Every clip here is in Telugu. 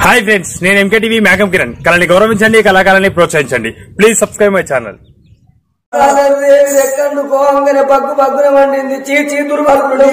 హాయ్ ఫ్రెండ్స్ నేను ఎంకేటీవీ మేఘం కిరణ్ కళని గౌరవించండి కళాకారాన్ని ప్రోత్సహించండి please subscribe my channel Devi ఎక్కడు పోవంగానే పగ్గు పగ్గున వండింది చీ చీతురు పలుకుడు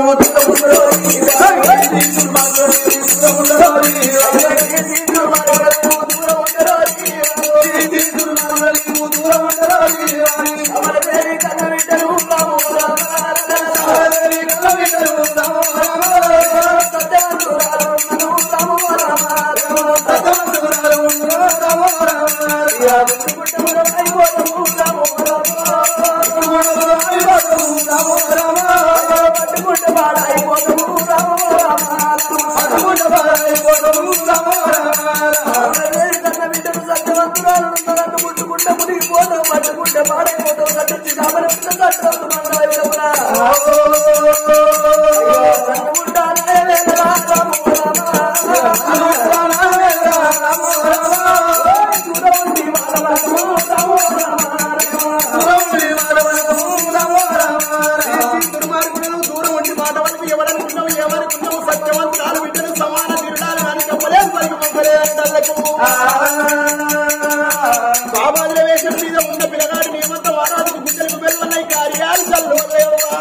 దూరం ఉండి మాట వరకు ఎవరనుకున్నావు ఎవరనుకున్నావు సత్యవంతురాలు బిడ్డలు సమాన తిరుడాలు అని చెప్పలేదు మరి పంపలే అంటలకు బాబాదుల వేషం మీద ఉన్న పిల్లగాడి మేమంతా వారాలకు గుడ్డలకు వెళ్ళన్నాయి కార్యాలు చల్లవలేవా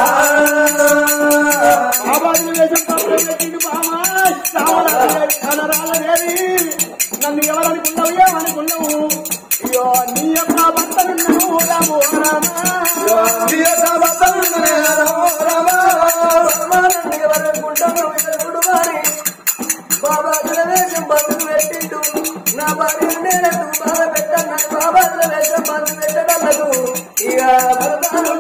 బాబాదుల వేషం పాపం పెట్టింది బామా రావణాదేవి, కనరాలదేవి. నన్ను ఎవరనుకున్నావు ఏమనుకున్నావు అయ్యో నీ యొక్క భర్త నిన్ను రాము రామా నీ యొక్క భర్త నిన్ను రాము బాబా వేషం బంధువు పెట్టిండు నా భార్య నేను బాబా పెట్టాను బాబా వేషం బంధు పెట్టడలేదు ఇక భర్తను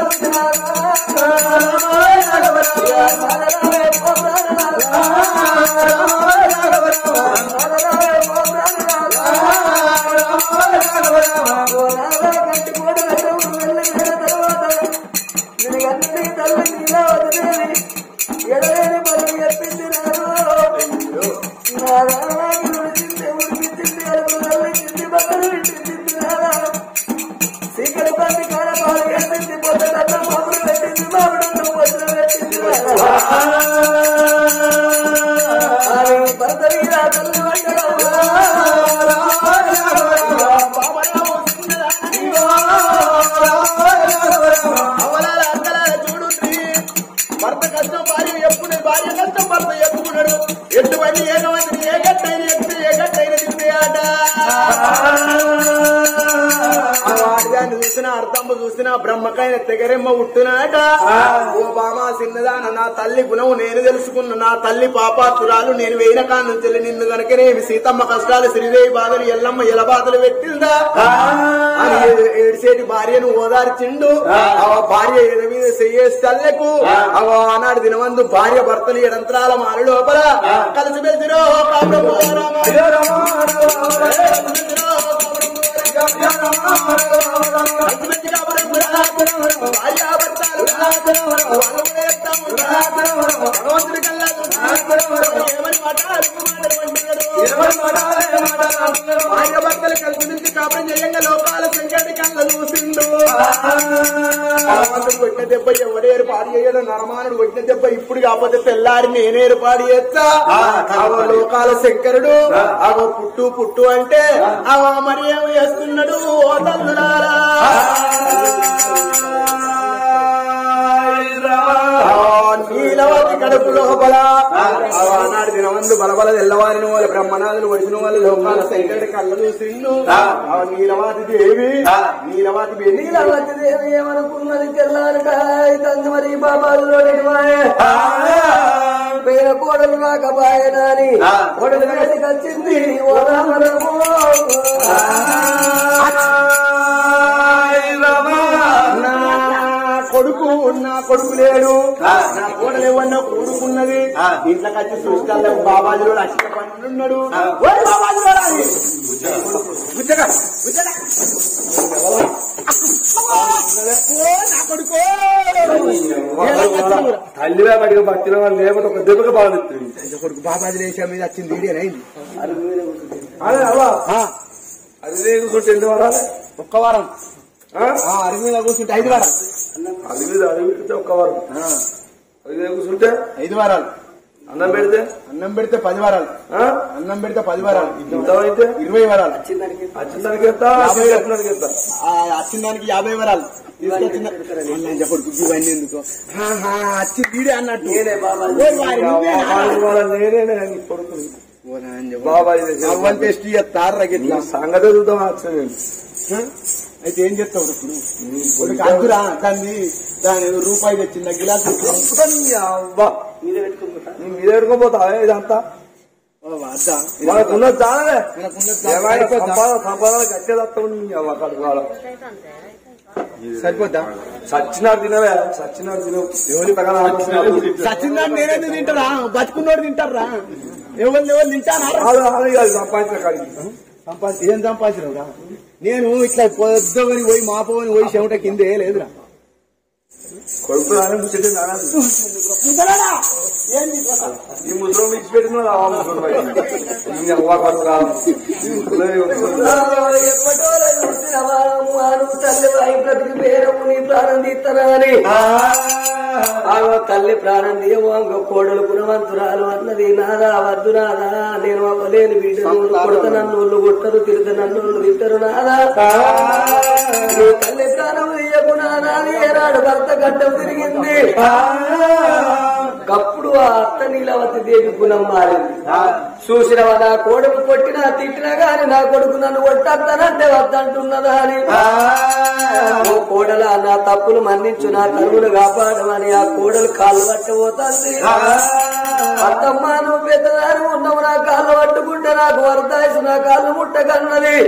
ఎడలేని పనులు చెప్పింది సీకలు పండి కాడ పాలు పెట్టింది పొద్దున్న మామిడి పెట్టింది మామిడి పొద్దున పెట్టింది ఆమె భర్త మీద తల్లి అవలాల అంగలాల చూడుండ్రి. భర్త కష్టం భార్య ఎప్పుడు భార్య కష్టం భర్త ఎప్పుకున్నాడు ఎటువంటి ఏకమంది ఏ గట్టైన ఎత్తు ఏ గట్టైన తిప్పే ఆట ఆడదాన్ని చూసిన అర్థమ్మ చూసిన బ్రహ్మకైన తెగరెమ్మ ఉట్టునాట ఓ బామా చిన్నదాన నా తల్లి గుణము నేను తెలుసుకున్న నా తల్లి పాపాతురాలు నేను వేయిన కాను చెల్లి నిన్ను గనకనేమి సీతమ్మ కష్టాలు శ్రీదేవి బాధలు ఎల్లమ్మ ఎల బాధలు పెట్టిందా అని ఏ- ఏడిసేటి భార్యను ఓదార్చిండు ఆ భార్య ఎద మీద చెయ్యేసి తల్లెకు అవ ఆనాడు దినమందు భార్య భర్తలు ఎడంత్రాల మారి లోపల కలిసి మెలిసిరో కాపురము రామ. కలిసి మెలిసి కాపురము రామ. భార్య భర్తలు వాళ్ళు కూడా ఎత్తాము. భగవంతుడి కల్లా ఏమని మాట్లాడు భార్య భర్తలు కలిసి నుంచి కాపురం చేయంగా లోకాల సంకటి కళ్ళ చూసిండు భగవంతుడు కొట్టిన దెబ్బ ఎవరు ఏర్పాటు చేయడం నరమానుడు కొట్టిన దెబ్బ ఇప్పుడు కాకపోతే తెల్లారి నేను ఏర్పాటు చేస్తా అవో లోకాల శంకరుడు అవో పుట్టు పుట్టు అంటే అవో మరి ఏమి చేస్తున్నాడు ఓ తల్లులారా ఆ నీలవతి కడుపు లోపల అవో ఆనాడు దినమందు బలబల తెల్లవారిన వాళ్ళు బ్రహ్మనాథులు వచ్చిన వాళ్ళు లోకాల శంకరుడి కళ్ళ చూసిండు అవో నీలవాతి దేవి నీలవాతి దేవి నీలవతి దేవి ఏమనుకున్నది తెల్లారట ఇదంతా మరి బాబాలు పేర కోడలు రాకపాయనని కోడలు వేసి వచ్చింది ఓ రామరము నా కొడుకు నా కొడుకు లేడు నా కోడలు ఏమన్నా కొడుకున్నది ఇంట్లోకి వచ్చి సృష్టిలో బాబాజీలో అక్షర పండున్నాడు ఓయ్ బాబాజీలో రాని. ఉజ్జగా, ఉజ్జగా. ఓ, నా కొడుకు తల్లివే పడిగా భక్తిలో వాళ్ళు లేకపోతే ఒక దెబ్బగా బాగుంటుంది కొడుకు బాబాజీ లేచా మీద వచ్చింది వీడియోనైంది అదే అవ్వా అది నేను కూర్చుంటే ఎన్ని వారాలు ఒక్క వారం ఆ? ఆ, అరుగు మీద కూర్చుంటే ఐదు వారాలు అది మీద అది మీద ఒక్క వారం అది మీద కూర్చుంటే ఐదు వారాలు అన్నం పెడితే అన్నం పెడితే పది వారాలు ఆ? అన్నం పెడితే పది వారాలు ఇంత అయితే ఇరవై వారాలు వచ్చిందానికి ఎత్తా చెప్పినానికి ఎత్తా ఆ వచ్చిన దానికి యాభై వరాలు తీసుకొచ్చిన నేను చెప్పడు బుద్ధి ఇవన్నీ ఎందుకు ఆహా, వచ్చి వీడే అన్నట్టు ఓరి వారి నువ్వేనా? నేనే నీ కొడుకుని ఓరా అని చెప్పు. బాబాయ్ ఇది అవ్వని టెస్ట్ చేస్తారు నీ రగిట్లా సంగతి చూద్దాం వచ్చాను అయితే ఏం చెప్తావు ఇప్పుడు ఇప్పుడు కాదురా దాన్ని దాని రూపాయి తెచ్చింది గిలాస్ అవ్వా నీ మీద పెట్టుకోపోతా ఇదంతా మనకున్న చాలనే ఏమైనా సంపాదన సంపాదన కట్టేదత్తాడు నీ అవ్వ కడుకోవాలి సరిపోద్దా సచ్చినాడు తినవే సచ్చినాడు తినవు ఎవరి ప్రకారం సచిందాన్ని నేనేది తింటారా బతుకున్నోడు తింటారా ఎవరు ఎవరు తింటారా సంపాదించిన కాడికి సంపాదించి ఏం సంపాదించరా నేను ఇట్లా పొద్దుని పోయి మాపోని పోయి చెమట కిందే లేదురా కొడుకు నానే ముచ్చటే నానే ఈ ముద్రం ఇచ్చి పెట్టిన ఆ ముద్రం బయట. ఈ అవ్వ కడుపు కాదు ఎప్పటోలో చూసిన వారము వారు తల్లి వాయి బ్రతికి పేరము నీ ప్రాణం తీస్తానని ఆగో తల్లి ప్రాణం తీయము అంగ కోడలు గుణవంతురాలు అన్నది నాదా వద్దు నాదా నేను అవ్వలేని బిడ్డను కొడత నన్ను ఒళ్ళు కొట్టరు తిరుత నన్ను ఒళ్ళు తిట్టరు నాదా నీ తల్లి ప్రాణం తీయకు నాదా అని ఏనాడు భర్త గడ్డం తిరిగింది కప్పుడు ఆ అత్త నీలవతి దేవి గుణం మారింది చూసినవా నా కొడుకు కొట్టినా తిట్టినా గాని నా కొడుకు నన్ను కొట్టస్తానంటే వద్దంటున్నదా అని ఓ కోడల నా తప్పులు మన్నించు నా కరువులు కాపాడమని ఆ కోడలు కాళ్ళు పట్టబోతుంది అత్తమ్మ నువ్వు పెద్దదాని ఉన్నావు నా కాళ్ళు పట్టుకుంటే నాకు వరదాయిసు నా కాళ్ళు ముట్టకన్నది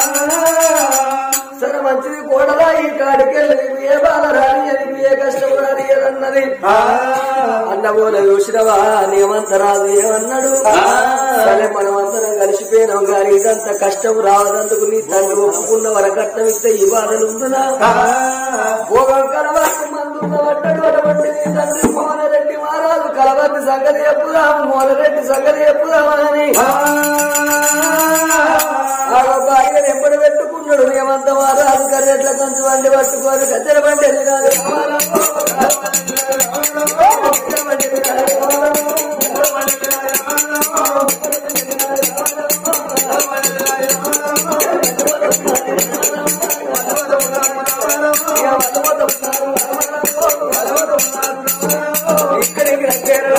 సరే మంచిది కోడలా ఈ కాడికెళ్ళి నీకు ఏ బాధ రాని నీకు ఏ కష్టం రాని అన్నది అన్నబోల చూసినవా నేమంతరాదు ఏమన్నాడు సరే మనమందరం కలిసిపోయినాం కానీ ఇదంత కష్టం రావదందుకు నీ తండ్రి ఒప్పుకున్న వరకట్నం ఇస్తే ఈ బాధలు ఉందినా భోగం కలవాటి మందున్న వడ్డడు అటువంటి నీ తండ్రి మోహనరెడ్డి మహారాజు కలవతి సంగతి చెప్పుదాము మోహనరెడ్డి సంగతి చెప్పుదామని ఆ ఒక ఆయన ఎప్పుడు పెట్టుకున్నాడు ఏమంత మహారాజు కర్రెట్ల కొంచెం బండి పట్టుకొని గద్దెల బండి వెళ్ళినాడు ఇక్కడికి వచ్చారు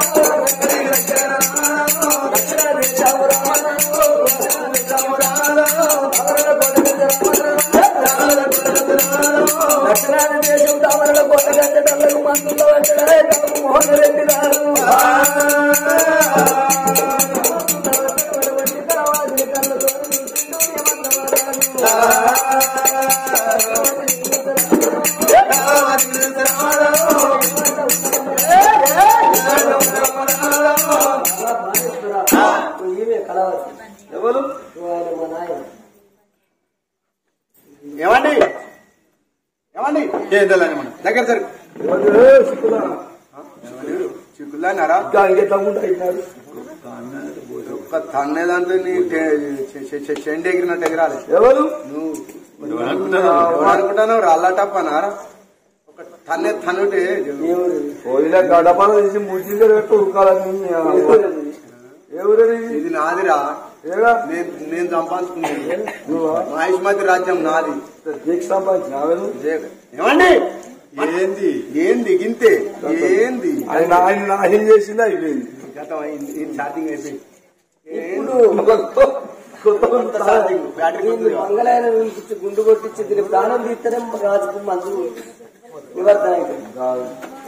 దక్షిణాది దేశం తమరల కోట కట్టడానికి మందులో వచ్చాడే మోహన్ రెడ్డి గారు ఈమె కలవచ్చు ఎవరు ఆయన మా నాయన ఏమండి ఏమండి ఏం తెల్లని మనం దగ్గర సరి ఎవరు సిక్కులా చిక్కులానారా ఇంకా ఇంకెట్లా ఉంటాయి ఒక్క తన్నేదాంతో నీ చెండి ఎగిరినట్టు ఎగరాలి ఎవరు నువ్వు ఎవరు అనుకుంటున్నావు రాళ్ళ టప్పనారా ఒక తన్నే తనుటే పోయిన గడపన తీసి ముచ్చిందే పెట్టు ఉరకాలని ఎవరది ఇది నాదిరా ఏగా నేను నేను సంపాదించుకున్నాను నువ్వా మహిష్మతి రాజ్యం నాది నీకు సంపాదించిన ఆవేదు ఏమండి ఏంది ఏంది గింతే ఏంది ఆయన ఆయన నాశనం చేసిందా అయిపోయింది గతం అయింది ఇది ఛార్జింగ్ అయిపోయింది కొత్త ఛార్జింగ్ బ్యాటరీ దీన్ని మంగళాయన పిలిపించి గుండు కొట్టించి దీని ప్రాణం తీస్తేనే రాజుకు మందు నివర్తన అవుతుంది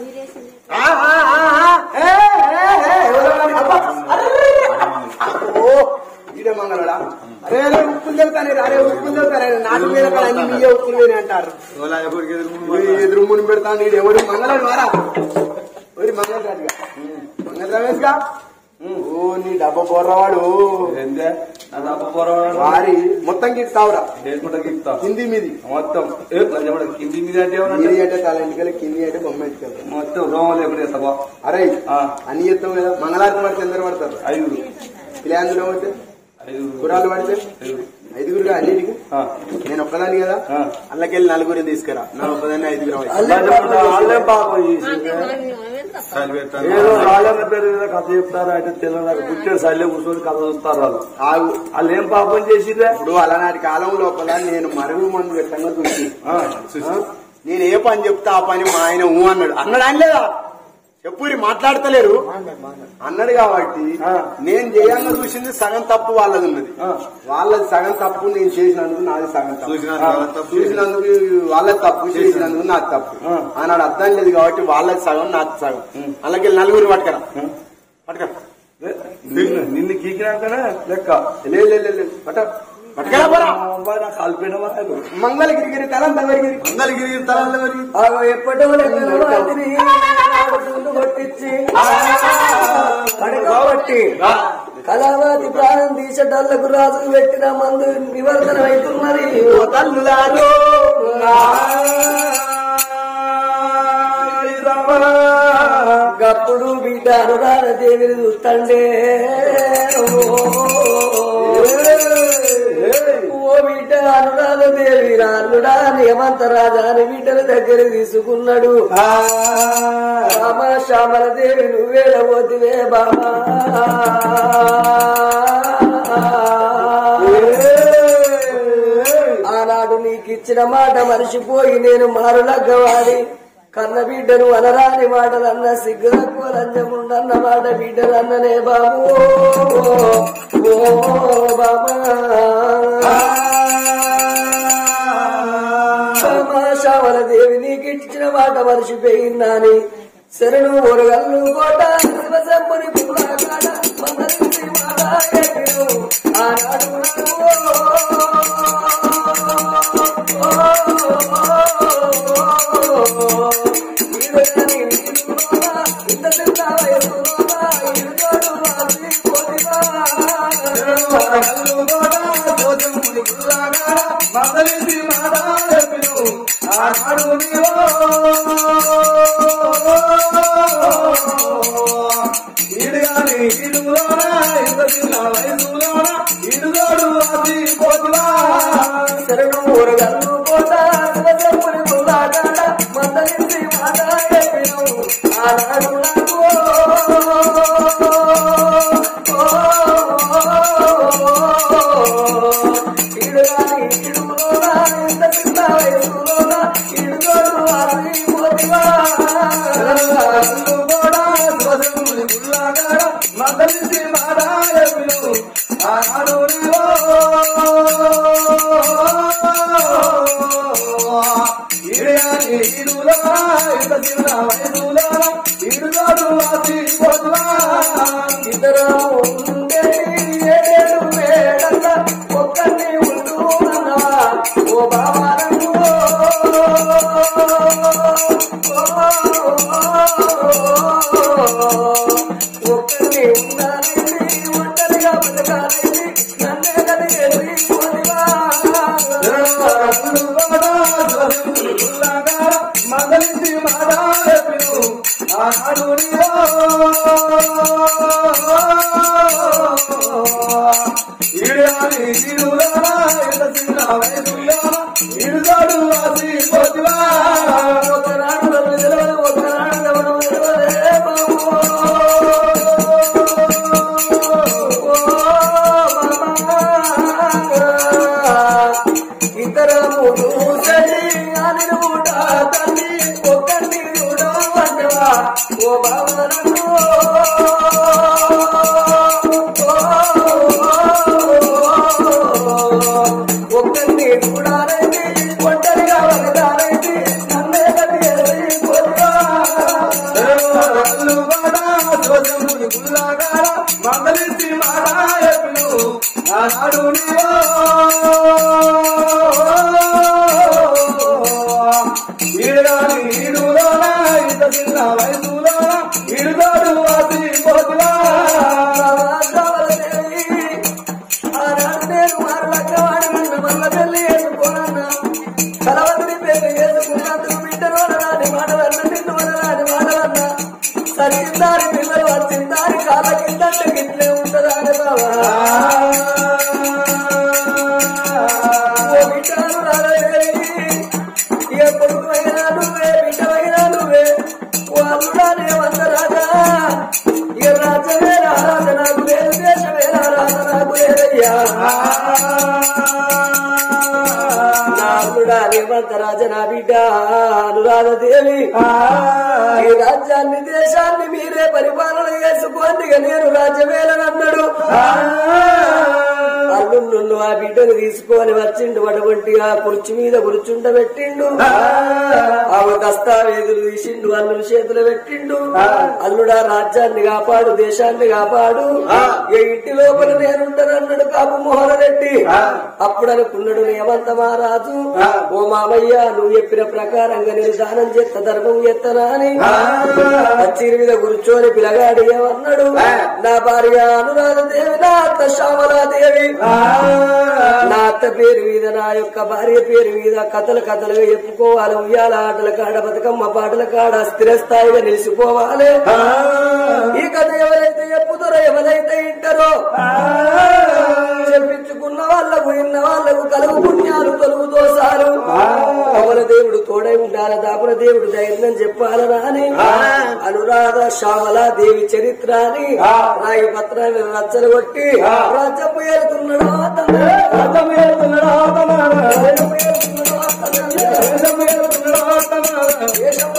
ఓ ఇదే మంగళడా అరే అరే ఉప్పులు చెబుతానే అరే ఉప్పులు చెబుతానే నాటు మీద కాడ అన్ని మీయే ఉప్పులు వేని అంటారు ఓయ్, ఎదురు ముని పెడతాను నీడు ఎవరు మంగళాడు వారా ఎవరి మంగళరాజుగా మంగళ రమేష్గా ఓ నీ డబ్బా బొర్రవాడు ఏందే నా తప్ప పోరాడు వారి మొత్తం గిట్ తావురా చేసుకుంటా గిప్తా కింది మీది మొత్తం ఏ లంజమడ కింది మీద అంటే మీది ఏమన్నా అంటే తల ఇంటికెళ్ళి కింది అంటే బొమ్మ ఎత్తుకెళ్తారు మొత్తం రోమం లేకుండా సభ అరే ఆ. అన్ని చెప్తాం కదా మంగళారతి పడితే ఎందరు పడతారు ఐదుగురు పిలాందులో పడితే ఐదుగురు గురాలు పడితే ఐదుగురు ఐదుగురుగా అన్నిటికి ఆ. నేను ఒక్కదాని కదా ఆ. అందుకెళ్ళి నలుగురిని తీసుకురా నా ఒక్కదాన్ని ఐదుగురం అయితే. అల్లే లేకపోతే పాపం వాళ్ళే చేసిండు. పాపం చేసిందే. ఏదో రాళ్ళన్న పేరు మీద కథ చెప్తారు అయితే తెల్లదాకా కూర్చొని సైలే కూర్చొని కథ చూస్తారు వాళ్ళు ఆగు వాళ్ళు ఏం పాపం చేసిందే ఇప్పుడు అలనాటి కాలం లోపల నేను మరుగు మందు పెట్టంగా చూసి ఆ, నేను ఏ పని చెప్తా ఆ పని మా ఆయన ఊ అన్నాడు అన్నాడు ఆయన లేదా చెప్పురి మాట్లాడతలేరు అన్నాడు కాబట్టి ఆ. నేను చేయాలని చూసింది సగం తప్పు వాళ్ళది ఉన్నది ఆ. వాళ్ళది సగం తప్పు నేను చేసినందుకు నాది సగం తప్పు చూసినందుకు వాళ్ళది తప్పు చేసినందుకు నాది తప్పు ఆ. ఆనాడు అర్థం లేదు కాబట్టి వాళ్ళది సగం నాది సగం అలాగే నలుగురు పట్టుకరా పట్టుకరా ఏ, నిన్ను నిన్ను గీకినాకనే లెక్క లేదు లేదు లేదు పట్ట పట్టుకరా పోరా అబ్బాయి నాకు కలిపిన వాళ్ళు మంగళగిరి తలం తగరిగిరి మంగళగిరి తలం తగరిగిరి ఆగో ఎప్పటో లెక్కన వాటిని నాడు ముందు కొట్టించి పడకబట్టి కళావతి ప్రాణం తీసేటల్లకు రాజు పెట్టిన మందు నివర్తన అవుతున్నది ఓ తల్లులారో గప్పుడు బిడ్డ అనురాధ దేవిని చూస్తండే ఓ బిడ్డ అనురాధ దేవి రాళ్ళుడా నియమంత రాజాని బిడ్డల దగ్గర తీసుకున్నాడు రామ శ్యామల దేవి నువ్వేడ పోతివే బామా ఆనాడు నీకు ఇచ్చిన మాట మరిచిపోయి నేను మారులగ్గవాడి కన్న బిడ్డను అనరాని మాటలన్న సిగ్గులకు లంజముండన్న మాట బిడ్డలన్ననే బాబు ఓ బాబా శ్యామల దేవి నీకు ఇచ్చిన మాట మరిచిపోయిందని శరణు ఒరగల్లు కోట శివశంపుని పుల్లాకాడ మందరించి మాడాయను ఆనాడు ఇంత చిన్న వయసులోనా ఇరుగోడు వాసి పోతివా శరణు ఊరగల్లు కోట శివశంపుని పుల్లాకాడ మందరించి మాడాయను ఆనాడు నాకు ఇడుగాని ఇడుగులోనా ఇంత చిన్న వయసులోనా ఇడుగోడు వాసి పోతివా ఇద్దరు ఉండేది ఏడేడు మేడల్ల ఒక్కరిని ఉండు అన్నవా ఓ బాబా ఒక్కరిని ఉండాలని ఒంటరిగా బతకాలని నన్నే కలిగేది పోదివా ఒకనాడు నన్ను తెలవదు, ఒకనాడు ఎవరు తెలవదే బాబు. ఓ బాబా. ఇతరము చూసని అని కూడా తల్లి ఒకరిని కూడా వంటవా ఓ బాబా నన్ను ఒక్కరిని కూడా ఒంటరిగా ఒకదానైతే నన్నే కలిగేది పోతున్నా సరికిందారి పిల్లలు వచ్చిందారి కాళ్ళ కింద గిట్లే ఉంటదాని బాబా తప్పు లేదయ్యా నాలుడా రేవంత రాజ నా బిడ్డ అనురాధదేవి ఈ రాజ్యాన్ని దేశాన్ని మీరే పరిపాలన చేసుకోండి ఇక నేను రాజ్యమేలనన్నాడు అల్లుండు ఆ బిడ్డను తీసుకొని వచ్చిండు అటువంటి ఆ కుర్చీ మీద కూర్చుండబెట్టిండు ఆమె దస్తావేజులు తీసిండు అల్లుడు చేతులు పెట్టిండు అల్లుడా రాజ్యాన్ని కాపాడు దేశాన్ని కాపాడు ఏ ఇంటి లోపల నేనుంటానన్నాడు కాపు మోహన రెడ్డి అప్పుడు అనుకున్నాడు నియమంత మహారాజు ఓ మామయ్య నువ్వు చెప్పిన ప్రకారంగా నేను దానం చేస్తా ధర్మం చేస్తానా అని కచ్చిరి మీద కూర్చొని పిలగాడు ఏమన్నాడు నా భార్య అనురాధ దేవి నా అత్త శ్యామలాదేవి నా అత్త పేరు మీద నా యొక్క భార్య పేరు మీద కథలు కథలుగా చెప్పుకోవాలి ఉయ్యాల ఆటల కాడ బతుకమ్మ పాటల కాడ స్థిరస్థాయిగా నిలిచిపోవాలి ఈ కథ ఎవరైతే చెప్పుతారో ఎవరైతే వింటారో చెప్పించుకున్న వాళ్ళకు విన్న వాళ్ళకు కలుగు పుణ్యాలు తొలుగు దోసాలు కమల దేవుడు తోడై ఉండాలి దాపున దేవుడు ధైర్యం చెప్పాలరా అని అనురాధ శ్యామల దేవి చరిత్ర అని రాయి పత్రాన్ని రచ్చలు కొట్టి రాజ్యపు ఏలుతున్నాడు రాజ్యం ఏలుతున్నాడు దేశం ఏలుతున్నాడు దేశం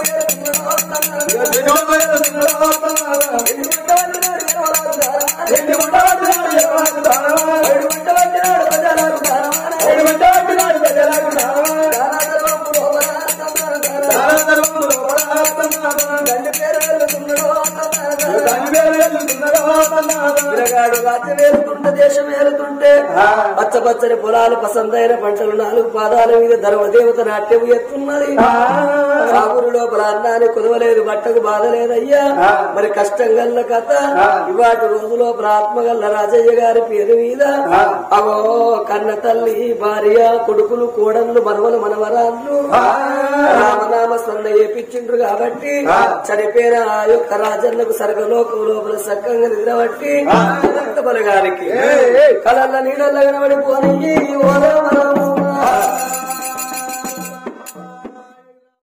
పిల్లగాడు రాజ్యం ఏలుతుంటే దేశం ఏలుతుంటే పచ్చ పచ్చని పొలాలు పసందైన పంటలు నాలుగు పాదాల మీద ధర్మదేవత నాట్యం ఎత్తున్నది సాగురు లోపల అన్నాన్ని కుదవలేదు బట్టకు బాధ లేదయ్యా మరి కష్టం గల్ల కథ ఇవాటి రోజు లోపల ఆత్మగల్ల రాజయ్య గారి పేరు మీద అవో కన్న తల్లి భార్య కొడుకులు కోడళ్ళు మనవలు మనవరాళ్ళు రామనామ స్మరణ ఏపించిండ్రు కాబట్టి చనిపోయిన ఆ యొక్క రాజన్నకు సర్గలోకం లోపల సక్కంగా నిద్రబట్టి రక్త బలగానికి కళల్ల నీడల్ల కనబడిపోయి ఓ రామ రామ